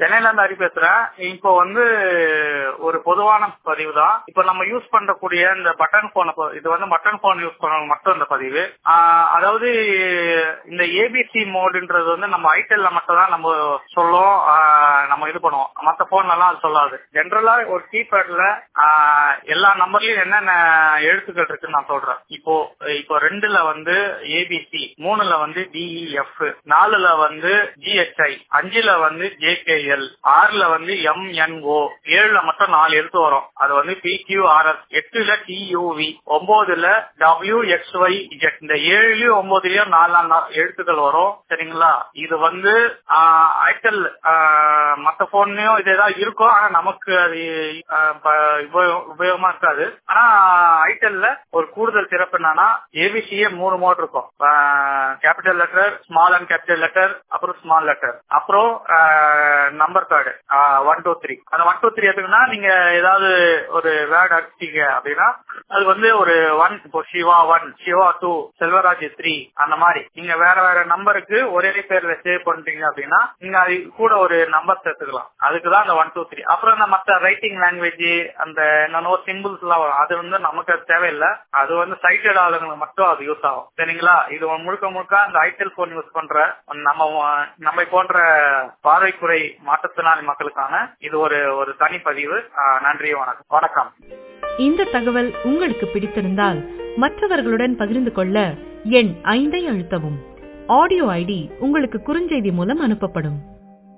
சென்னையில இருந்து ஹரி பேசுறேன் இப்போ வந்து ஒரு பொதுவான பதிவு தான் இப்போ நம்ம யூஸ் பண்ணக்கூடிய இந்த பட்டன் போன் இது வந்து பட்டன் போன் யூஸ் பண்ண மட்டும் இந்த பதிவு ஆஹ் அதாவது இந்த ஏபிசி மோடுன்றது வந்து நம்ம ஐடெல்ல மட்டும் தான் நம்ம சொல்லும் ஆஹ் நம்ம இது பண்ணுவோம் மற்ற போன்ல எல்லாம் அது சொல்லாது ஜென்ரலா ஒரு கீபேட்ல எல்லா நம்பர்லயும் என்னென்ன எழுத்துக்கள் இருக்குன்னு நான் சொல்றேன் இப்போ இப்போ ரெண்டுல வந்து ஏபிசி மூணுல வந்து டிஇஎஃப் நாலுல வந்து ஜிஹெச்ஐ அஞ்சுல வந்து ஜேகேஎல் ஆறுல வந்து எம்என்ஓ ஏழுல மட்டும் நாலு எழுத்து வரும் அது வந்து பிகியூஆர்எஸ் எட்டுல டியூவி ஒன்பதுல டபிள்யூ எக்ஸ் ஒய் இஜெட் இந்த ஏழுலயும் ஒன்பதுலயும் நாலு நாலு எழுத்துக்கள் வரும் சரிங்களா இது வந்து ஐட்டல் மத்த போன்லயும் இதேதான் இருக்கும் ஆனா நமக்கு அது ஆஹ் ப- உபயோ- உபயோகமா இருக்காது ஆனா ஐட்டல்ல ஒரு கூடுதல் சிறப்பு என்னன்னா ஏபிசியே மூணு மோட் இருக்கும் capital letter small and capital letter அப்புறம் ஸ்மால் லெட்டர் அப்புறம் number card one two three அந்த ஒன் டூ த்ரீ எதுக்குன்னா நீங்க ஏதாவது ஒரு வேர்டு அடிச்சிட்டீங்க அப்படின்னா அது வந்து ஒரு ஒன் இப்போ Siva one Siva two Selvaraj three அந்த மாதிரி நீங்க வேற வேற நம்பருக்கு ஒரே பேர்ல சேவ் பண்ணிட்டீங்க அப்படின்னா நீங்க அது கூட ஒரு நம்பர் சேர்த்துக்கலாம் அதுக்கு தான் அந்த ஒன் டூ த்ரீ அப்புறம் இந்த மத்த ரைட்டிங் லாங்குவேஜ் அந்த என்னென்னவோ சிம்பிள்ஸ் எல்லாம் வரும் அது வந்து நமக்கு அது தேவையில்லை அது வந்து சைட்டட் ஆளுங்களுக்கு மட்டும் அது யூஸ் ஆகும் சரிங்களா இது முழுக்க முழுக்க அந்த ஐடெல் போன் யூஸ் பண்ற நம்ம நம்மை போன்ற பார்வைக்குறை மாற்றுத்திறனாளி மக்களுக்கான இது ஒரு ஒரு தனி பதிவு ஆஹ் நன்றி வணக்கம் வணக்கம் இந்த தகவல் உங்களுக்கு பிடித்திருந்தால் மற்றவர்களுடன் பகிர்ந்து கொள்ள எண் ஐந்தை அழுத்தவும் ஆடியோ ஐடி உங்களுக்கு குறுஞ்செய்தி மூலம் அனுப்பப்படும்